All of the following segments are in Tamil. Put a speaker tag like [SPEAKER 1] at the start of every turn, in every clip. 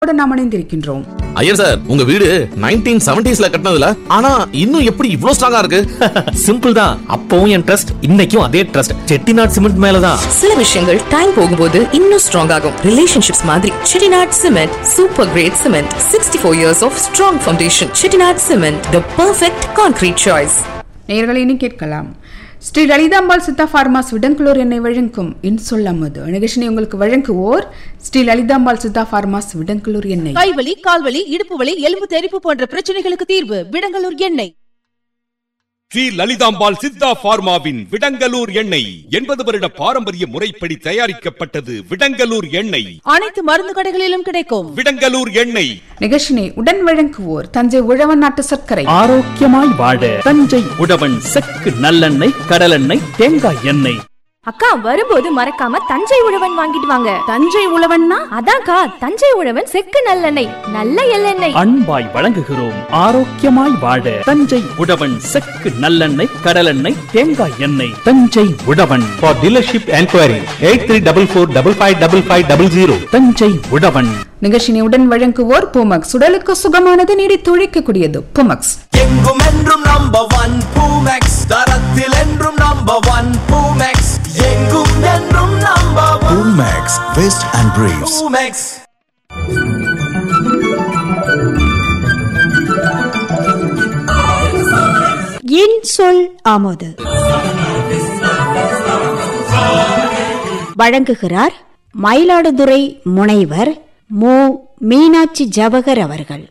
[SPEAKER 1] ஓட நாம் இணைந்திருக்கின்றோம்
[SPEAKER 2] ஐயர் சார் உங்க வீடு நைன்டீன் செவன்டிஸ்ல கட்டினதுல ஆனா இன்னும் எப்படி இவ்ளோ ஸ்ட்ராங்கா இருக்கு
[SPEAKER 3] சிம்பிள் தான் அப்பவும் என் ட்ரஸ்ட் இன்னைக்கும் அதே ட்ரஸ்ட் செட்டிநாட் சிமெண்ட் மேலதான்
[SPEAKER 4] சில விஷயங்கள் டைம் போகும்போது இன்னும் ஸ்ட்ராங் ஆகும் ரிலேஷன்ஷிப்ஸ் மாதிரி Chettinad cement super great cement sixty four years of strong foundation Chettinad cement the perfect concrete choice
[SPEAKER 1] நேயர்களை இனி கேட்கலாம் ஸ்ரீ லலிதாம்பாள் சித்தா ஃபார்மாஸ் விடங்குளூர் எண்ணெய் வழங்கும் இன்சொல் அமுது நிகழ்ச்சியை உங்களுக்கு வழங்குவோர் ஸ்ரீ லலிதாம்பாள் சித்தா ஃபார்மாஸ் விடங்குளூர் எண்ணெய்
[SPEAKER 5] கைவலி கால்வலி இடுப்பு வலி எலும்பு தெறிப்பு போன்ற பிரச்சனைகளுக்கு தீர்வு விடங்கலூர் எண்ணெய்
[SPEAKER 6] ஸ்ரீ லலிதாம்பாள் சித்தா பார்மாவின் விடங்கலூர் எண்ணெய் எண்பது வருட பாரம்பரிய முறைப்படி தயாரிக்கப்பட்டது விடங்கலூர் எண்ணெய்
[SPEAKER 5] அனைத்து மருந்து கடைகளிலும் கிடைக்கும்
[SPEAKER 6] விடங்கலூர் எண்ணெய்
[SPEAKER 1] நிகழ்ச்சினை உடன் வழங்குவோர் தஞ்சை உழவன் நாட்டு சர்க்கரை
[SPEAKER 3] ஆரோக்கியமாய் வாழ தஞ்சை உழவன் செக்கு நல்லெண்ணெய் கடலெண்ணெய் தேங்காய் எண்ணெய்
[SPEAKER 7] அக்கா வரும்போது மறக்காம தஞ்சை உழவன் வாங்கிட்டு வாங்க தஞ்சை உழவன்னா அதான்க்கா தஞ்சை உழவன் செக்கு நல்லெண்ணெய் நல்ல எள்ளெண்ணெய்
[SPEAKER 3] அன்பாய் வழங்குகிறோம் ஆரோக்கியமாய் வாழ தஞ்சை உழவன் செக்கு நல்லெண்ணெய் கடலெண்ணெய் தேங்காய் எண்ணெய் தஞ்சை உழவன்
[SPEAKER 8] For dealership enquiry, 8344555500.
[SPEAKER 3] தஞ்சை உழவன்
[SPEAKER 1] நிகழ்ச்சினை உடன் வழங்குவோர் புமக்ஸ் உடலுக்கு சுகமானது நீடித்து உழைக்கக்கூடியது புமக்ஸ்
[SPEAKER 9] எங்கும் என்றும் நம்பர் ஒன் பூமெக்ஸ் தரத்தில் என்றும் நம்பர் ஒன் பூமெக்ஸ் எங்கும் என்றும் number one
[SPEAKER 10] Max, Vest and Briefs.
[SPEAKER 9] Poomex
[SPEAKER 11] என் சொல் ஆமோது வழங்குகிறார் மயிலாடுதுறை முனைவர் மு மீனாட்சி ஜவகர் அவர்கள்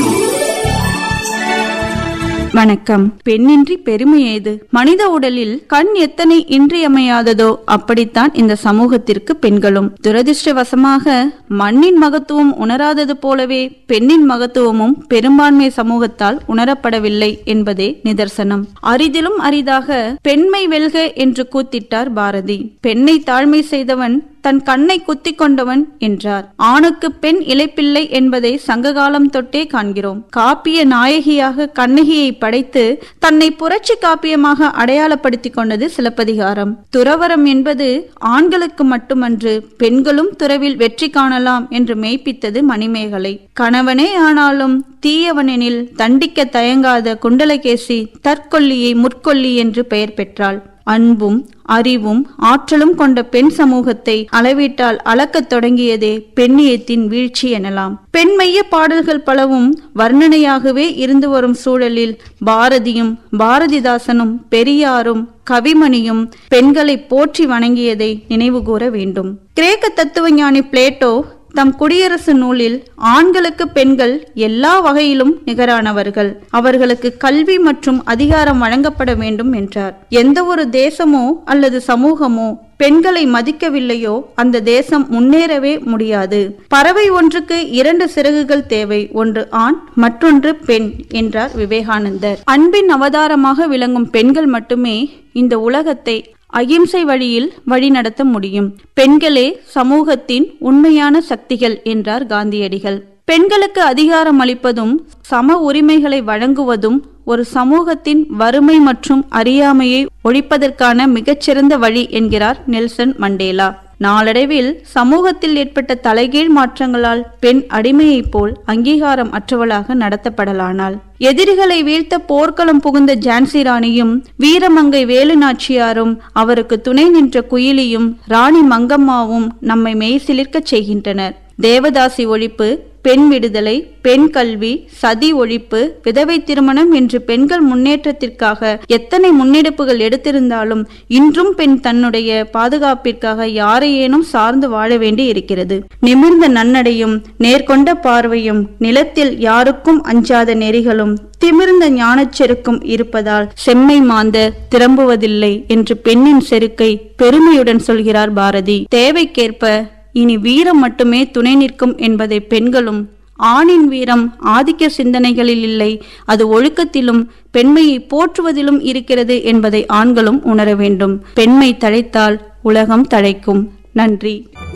[SPEAKER 12] வணக்கம் பெண்ணின்றி பெருமை ஏது மனித உடலில் கண் எத்தனை இன்றியமையாததோ அப்படித்தான் இந்த சமூகத்திற்கு பெண்களும் துரதிருஷ்டவசமாக மண்ணின் மகத்துவம் உணராதது போலவே பெண்ணின் மகத்துவமும் பெரும்பான்மை சமூகத்தால் உணரப்படவில்லை என்பதே நிதர்சனம் அரிதிலும் அரிதாக பெண்மை வெல்க என்று கூத்திட்டார் பாரதி பெண்ணை தாழ்மை செய்தவன் தன் கண்ணை குத்திக் கொண்டவன் என்றார் ஆணுக்கு பெண் இலைப்பிள்ளை என்பதை சங்ககாலம் தொட்டே காண்கிறோம் காப்பிய நாயகியாக கண்ணகியை படைத்து தன்னை புரட்சி காப்பியமாக அடையாளப்படுத்திக் கொண்டது சிலப்பதிகாரம் துறவரம் என்பது ஆண்களுக்கு மட்டுமன்று பெண்களும் துறவில் வெற்றி காணலாம் என்று மெய்ப்பித்தது மணிமேகலை கணவனே ஆனாலும் தீயவனெனில் தண்டிக்க தயங்காத குண்டலகேசி தற்கொல்லியை முற்கொல்லி என்று பெயர் பெற்றாள் அன்பும் அறிவும் ஆற்றலும் கொண்ட பெண் சமூகத்தை அளவீட்டால் அளக்கத் தொடங்கியதே பெண்ணியத்தின் வீழ்ச்சி எனலாம் பெண்மைய பாடல்கள் பலவும் வர்ணனையாகவே இருந்து வரும் சூழலில் பாரதியும் பாரதிதாசனும் பெரியாரும் கவிமணியும் பெண்களை போற்றி வணங்கியதை நினைவுகூர வேண்டும் கிரேக்க தத்துவஞானி பிளேட்டோ தம் குடியரசு நூலில் ஆண்களுக்கு பெண்கள் எல்லா வகையிலும் நிகரானவர்கள் அவர்களுக்கு கல்வி மற்றும் அதிகாரம் வழங்கப்பட வேண்டும் என்றார் எந்த ஒரு தேசமோ அல்லது சமூகமோ பெண்களை மதிக்கவில்லையோ அந்த தேசம் முன்னேறவே முடியாது பறவை ஒன்றுக்கு இரண்டு சிறகுகள் தேவை ஒன்று ஆண் மற்றொன்று பெண் என்றார் விவேகானந்தர் அன்பின் அவதாரமாக விளங்கும் பெண்கள் மட்டுமே இந்த உலகத்தை அகிம்சை வழியில் வழிநடத்த முடியும் பெண்களே சமூகத்தின் உண்மையான சக்திகள் என்றார் காந்தியடிகள் பெண்களுக்கு அதிகாரம் அளிப்பதும் சம உரிமைகளை வழங்குவதும் ஒரு சமூகத்தின் வறுமை மற்றும் அறியாமையை ஒழிப்பதற்கான மிகச்சிறந்த வழி என்கிறார் நெல்சன் மண்டேலா நாளடைவில் சமூகத்தில் ஏற்பட்ட தலைகீழ் மாற்றங்களால் பெண் அடிமையைப் போல் அங்கீகாரம் அற்றவளாக நடத்தப்படலானாள் எதிரிகளை வீழ்த்த போர்க்களம் புகுந்த ஜான்சி ராணியும் வீரமங்கை வேலு நாச்சியாரும் அவருக்கு துணை நின்ற குயிலியும் ராணி மங்கம்மாவும் நம்மை மெய்சிலிர்க்கச் செய்கின்றனர் தேவதாசி ஒழிப்பு பெண் விடுதலை பெண் கல்வி சதி ஒழிப்பு விதவை திருமணம் என்று பெண்கள் முன்னேற்றத்திற்காக எத்தனை முன்னெடுப்புகள் எடுத்திருந்தாலும் இன்றும் பெண் தன்னுடைய பாதுகாப்பிற்காக யாரையேனும் சார்ந்து வாழ வேண்டி இருக்கிறது நிமிர்ந்த நன்னடையும் நேர்கொண்ட பார்வையும் நிலத்தில் யாருக்கும் அஞ்சாத நெறிகளும் திமிர்ந்த ஞானச்செருக்கும் இருப்பதால் செம்மை மாந்த திரும்புவதில்லை என்று பெண்ணின் செருக்கை பெருமையுடன் சொல்கிறார் பாரதி தேவைக்கேற்ப இனி வீரம் மட்டுமே துணை நிற்கும் என்பதை பெண்களும் ஆணின் வீரம் ஆதிக்க சிந்தனைகளில் இல்லை அது ஒழுக்கத்திலும் பெண்மையை போற்றுவதிலும் இருக்கிறது என்பதை ஆண்களும் உணர வேண்டும் பெண்மை தழைத்தால் உலகம் தழைக்கும் நன்றி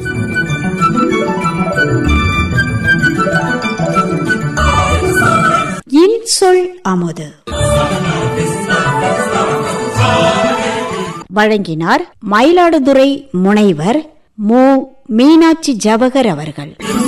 [SPEAKER 11] என் சொல் ஆமோது வழங்கினார் மயிலாடுதுறை முனைவர் மு மீனாட்சி ஜவகர் அவர்கள்